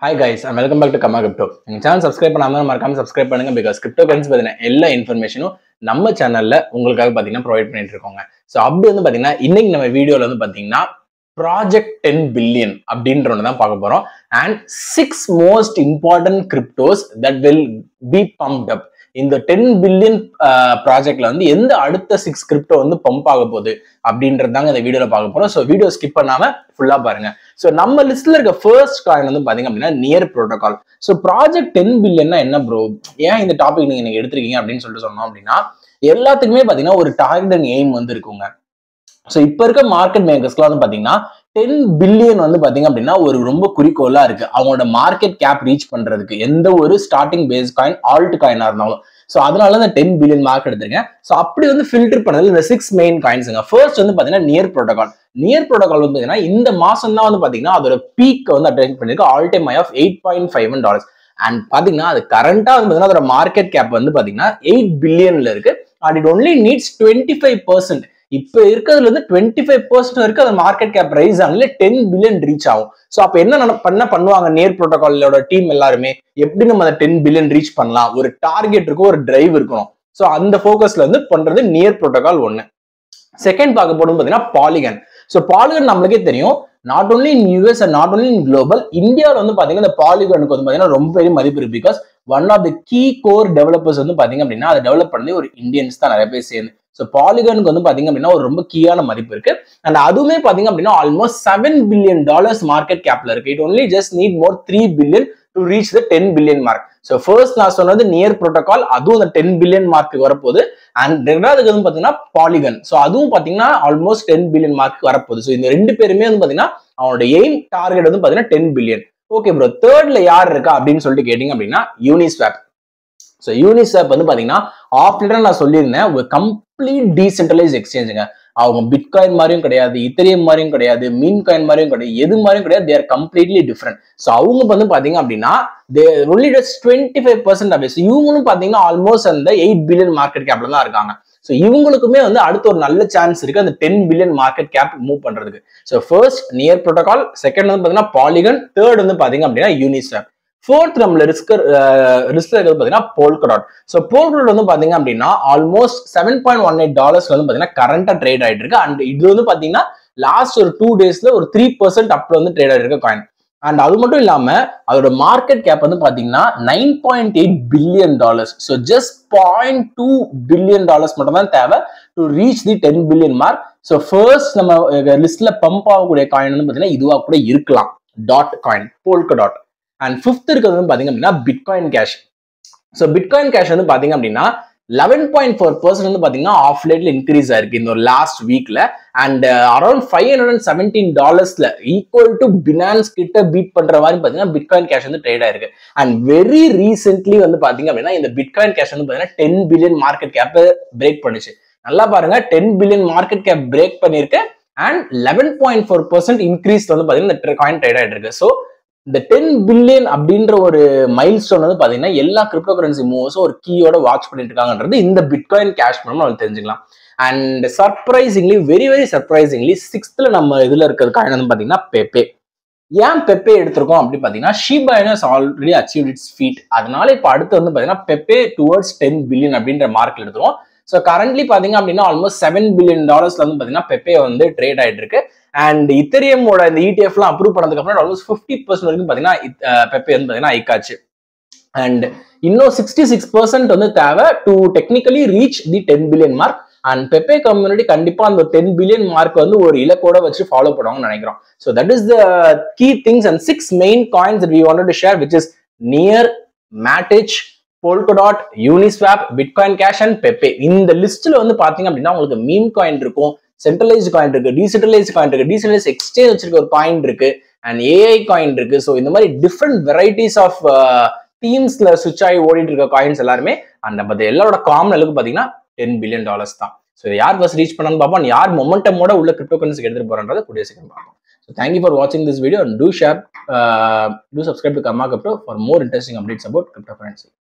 hi guys and welcome back to கமா crypto எங்க channel subscribe பண்ணாம மறக்காம சப்ஸ்கிரைப் பண்ணுங்க பிகாஸ் கிரிப்டோ கரன்சி பத்தின எல்லா இன்ஃபர்மேஷனும் நம்ம சேனல்ல உங்களுக்காக பாத்தீங்கன்னா ப்ரொவைட் பண்ணிட்டு இருக்கோங்க ஸோ அப்படி வந்து பாத்தீங்கன்னா இன்னைக்கு நம்ம வீடியோல வந்து பாத்தீங்கன்னா ப்ராஜெக்ட் டென் பில்லியன் அப்படின்ற ஒன்று தான் பார்க்க போறோம் and six most important cryptos that will be pumped up இந்த டென் பில்லியன் ப்ராஜெக்ட்ல வந்து எந்த அடுத்த சிக்ஸ் கிரிப்டோ வந்து பம்ப் ஆக போகுது அப்படின்றது தாங்க இந்த வீடியோல பார்க்க போறோம் ஸோ வீடியோ ஸ்கிப் பண்ணாம ஃபுல்லா பாருங்க ஸோ நம்ம லிஸ்ட்ல இருக்க ஃபர்ஸ்ட் காயின் வந்து பாத்தீங்க அப்படின்னா Near protocol so project ten பில்லியன்னா என்ன ப்ரோ ஏன் இந்த டாபிக் நீங்க எனக்கு எடுத்திருக்கீங்க அப்படின்னு சொல்லிட்டு சொன்னோம் அப்படின்னா எல்லாத்துக்குமே பாத்தீங்கன்னா ஒரு டார்கெட் அண்ட் எய்ம் வந்து இருக்குங்க ஸோ இப்போ இருக்க மார்க்கெட் மேக்கர்ஸ்க்குலாம் வந்து பாத்தீங்கன்னா டென் பில்லியன் வந்து பாத்தீங்க அப்படின்னா ஒரு ரொம்ப குறிக்கோளா இருக்கு அவங்களோட மார்க்கெட் கேப் ரீச் பண்றதுக்கு எந்த ஒரு ஸ்டார்டிங் பேஸ் காயின் ஆல்ட் காயினா இருந்தாலும் ஸோ அதனால இந்த டென் பில்லியன் மார்க் எடுத்திருக்கேன் ஸோ அப்படி வந்து ஃபில்டர் பண்ணது இந்த சிக்ஸ் மெயின் காயின்ஸுங்க ஃபர்ஸ்ட் வந்து பாத்தீங்கன்னா நியர் ப்ரோட்டோகால் நியர் ப்ரோட்டோகால் வந்து பாத்தீங்கன்னா இந்த மாசம் தான் வந்து பாத்தீங்கன்னா அதோட பீக் வந்து அட்டைன் பண்ணிருக்கு all time high of eight point five dollars and பாத்தீங்கன்னா அது கரண்டா வந்து பாத்தீங்கன்னா அதோட மார்க்கெட் கேப் வந்து பாத்தீங்கன்னா எயிட் பில்லியன்ல இருக்கு and it only needs twenty five percent இப்ப இருக்கிறதுல இருந்து டுவெண்ட்டி ஃபைவ் பர்சன்ட் வரைக்கும் அந்த மார்க்கெட் கேப் ரைஸ் ஆகல டென் பில்லியன் ரீச் ஆகும் ஸோ அப்ப என்ன நட- பண்ண பண்ணுவாங்க நேர் ப்ரோட்டோகாலோட டீம் எல்லாருமே எப்படி நம்ம அந்த டென் பில்லியன் ரீச் பண்ணலாம் ஒரு டார்கெட் இருக்கும் ஒரு டிரைவ் இருக்கணும் ஸோ அந்த ஃபோக்கஸ்ல வந்து பண்றது நியர் ப்ரோட்டோகால் ஒன்னு செகண்ட் பார்க்க போறது பாத்தீங்கன்னா பாலிகன் ஸோ பாலிகன் நம்மளுக்கே தெரியும் not only in US and not only in global இந்தியாவில் வந்து பாத்தீங்கன்னா இந்த பாலிகனுக்கு வந்து பாத்தீங்கன்னா ரொம்ப பெரிய மதிப்பு இருக்கு because one of the key core developers வந்து பாத்தீங்க அப்படின்னா அதை டெவலப் பண்ணதே ஒரு இந்தியன்ஸ் தான் நிறைய பேர் சேர்ந்து ஸோ பாலிகனுக்கு வந்து பாத்தீங்க அப்படின்னா ஒரு ரொம்ப கீயான மதிப்பு இருக்கு அண்ட் அதுவுமே பாத்தீங்க அப்படின்னா almost seven billion dollars market கேப்ல இருக்கு it only just need more three billion to reach the ten billion mark so first நான் சொன்னது நியர் ப்ரோட்டோகால் அதுவும் அந்த டென் பில்லியன் மார்க்கு வரப்போகுது அண்ட் ரெண்டாவது வந்து பாத்தீங்கன்னா பாலிகன் ஸோ அதுவும் பாத்தீங்கன்னா ஆல்மோஸ்ட் டென் பில்லியன் மார்க் வரப்போகுது ஸோ இந்த ரெண்டு பேருமே வந்து பாத்தீங்கன்னா அவனோட எய்ம் டார்கெட் வந்து பாத்தீங்கன்னா டென் பில்லியன் ஓகே ப்ரோ தேர்ட்ல யார் இருக்கா அப்படின்னு சொல்லிட்டு கேட்டீங்க அப்படின்னா யூனிஸ்வாப் ஸோ யூனிஸ்வாப் வந்து பாத்தீங்கன்னா ஆஃப்டர் நான் சொல்லியிருந்தேன் ஒரு கம்ப்ளீட் டீசென்ட்ரலைஸ் எக்ஸ்சேஞ்சுங்க அவங்க பிட்காயின் மாதிரியும் கிடையாது இத்தரியம் மாதிரியும் கிடையாது மீன் காயின் மாதிரியும் கிடையாது எது மாதிரியும் கிடையாது தேர் கம்ப்ளீட்லி டிஃப்ரெண்ட் ஸோ அவங்க வந்து பாத்தீங்க அப்படின்னா they only just twenty five percent of இவங்களும் பாத்தீங்கன்னா ஆல்மோஸ்ட் அந்த எயிட் பில்லியன் மார்க்கெட் கேப்ல தான் இருக்காங்க ஸோ இவங்களுக்குமே வந்து அடுத்த ஒரு நல்ல சான்ஸ் இருக்கு அந்த ten billion market cap move பண்றதுக்கு so first Near protocol second வந்து பாத்தீங்கன்னா பாலிகன் தேர்ட் வந்து பாத்தீங்க அப்படின்னா யூனிஸ்வாப் ஃபோர்த் நம்மள ரிஸ்க் ரிஸ்க் இருக்கிறது பாத்தீங்கன்னா போல்கடாட் ஸோ போல்கடாட் வந்து பாத்தீங்க அப்படின்னா almost seven point one eight டாலர்ஸ்ல வந்து பாத்தீங்கன்னா கரண்டா ட்ரேட் ஆயிட்டு இருக்கு அண்ட் இது வந்து பாத்தீங்கன்னா லாஸ்ட் ஒரு டூ டேஸ்ல ஒரு த்ரீ பர்சன்ட் அப்ல வந்து ட்ரேட் ஆயிட்டு இருக்க காயின் அண்ட் அது மட்டும் இல்லாம அதோட மார்க்கெட் கேப் வந்து பாத்தீங்கன்னா nine point eight billion dollars so just point two billion dollars மட்டும் தான் தேவை to reach the ten billion mark so first நம்ம லிஸ்ட்ல பம்ப் ஆகக்கூடிய காயின் வந்து பாத்தீங்கன்னா இதுவா கூட இருக்கலாம் dot coin Polkadot and fifth இருக்கிறது வந்து பாத்தீங்க அப்படின்னா Bitcoin Cash so Bitcoin Cash வந்து பாத்தீங்க அப்படின்னா லெவன் பாயிண்ட் ஃபோர் பர்சன்ட் வந்து பாத்தீங்கன்னா ஆஃப் லேட்ல இன்க்ரீஸ் ஆயிருக்கு இந்த ஒரு லாஸ்ட் வீக்ல and around five hundred and seventeen டாலர்ஸ்ல ஈக்குவல் டு பினான்ஸ் கிட்ட பீட் பண்ற மாதிரி பாத்தீங்கன்னா பிட்காயின் கேஷ் வந்து ட்ரேட் ஆயிருக்கு அண்ட் வெரி ரீசென்ட்லி வந்து பாத்தீங்க அப்படின்னா இந்த பிட்காயின் கேஷ் வந்து பாத்தீங்கன்னா ten billion market cap break பண்ணுச்சு நல்லா பாருங்க ten billion market cap break பண்ணிருக்கு and eleven point four percent increase வந்து பாத்தீங்கன்னா இந்த காயின் ட்ரேட் ஆயிட்டு இருக்கு ஸோ இந்த டென் பில்லியன் அப்படின்ற ஒரு மைல் ஸ்டோன் வந்து பாத்தீங்கன்னா எல்லா கிரிப்டோ கரன்சி மூவ்ஸும் ஒரு கீயோட வாட்ச் பண்ணிட்டு இருக்காங்கன்றது இந்த பிட்காயின் கேஷ் மூலம் நம்ம தெரிஞ்சுக்கலாம் and surprisingly very very surprisingly சிக்ஸ்த்ல நம்ம இதுல இருக்கிறது காயின் வந்து பாத்தீங்கன்னா பெப்பே ஏன் பெப்பே எடுத்திருக்கோம் அப்படி பாத்தீங்கன்னா Shiba Inu's already achieve its feat அதனால இப்போ அடுத்து வந்து பாத்தீங்கன்னா பெப்பே டுவர்ட்ஸ் டென் பில்லியன் அப்படின்ற மார்க்ல எடுத்துருவோம் ஸோ கரண்ட்லி பாத்தீங்க அப்படின்னா ஆல்மோஸ்ட் செவன் பில்லியன் டாலர்ஸ்ல வந்து பாத்தீங்கன்னா பெப்பே வந்து ட்ரேட் ஆயிட்டு இருக்கு அண்ட் இத்தரியமோட இந்த ETF எல்லாம் அப்ரூவ் பண்ணதுக்கு அப்புறம் ஆல்மோஸ்ட் ஃபிஃப்டி பர்சன்ட் வரைக்கும் பாத்தீங்கன்னா இத்- அஹ் பெப்பே வந்து பாத்தீங்கன்னா ஐக்காச்சு அண்ட் இன்னும் சிக்ஸ்டி சிக்ஸ் பர்சன்ட் வந்து தேவை to technically reach the ten billion mark and Pepe community கண்டிப்பா அந்த டென் பில்லியன் மார்க் வந்து ஒரு இலக்கோட வச்சு ஃபாலோ பண்ணுவாங்கன்னு நினைக்கிறோம் so that is the key things and six main coins we wanted to share which is near Matic Polkadot Uniswap Bitcoin Cash and Pepe இந்த லிஸ்ட்ல வந்து பாத்தீங்க அப்படின்னா உங்களுக்கு மீம் காயின் இருக்கும் சென்ட்ரலைஸ்ட் காயின் இருக்கு டீசென்ட்ரலைஸ் காயின் இருக்கு டீசென்ட்ரலைஸ் எக்ஸ்சேஞ்ச் வச்சிருக்க ஒரு காயின் இருக்கு அண்ட் ஏஐ காயின் இருக்கு ஸோ இந்த மாதிரி டிஃப்ரெண்ட் வெரைட்டிஸ் ஆஃப் தீம்ஸ்ல சுவிச் ஆகி ஓடிட்டு இருக்க காயின்ஸ் எல்லாருமே அந்த பட் எல்லாரோட காமன் அளவுக்கு பாத்தீங்கன்னா டென் பில்லியன் டாலர்ஸ் தான் ஸோ யார் ஃபர்ஸ்ட் ரீச் பண்ணான்னு பார்ப்போம் யார் மொமெண்டமோட உள்ள கிரிப்டோ கரன்சிக்கு எடுத்துட்டு போறன்றதை கூடிய சீக்கிரம் பார்ப்போம் ஸோ தேங்க்யூ ஃபார் வாட்சிங் this video and do share do subscribe to கமா crypto for more interesting updates about crypto currency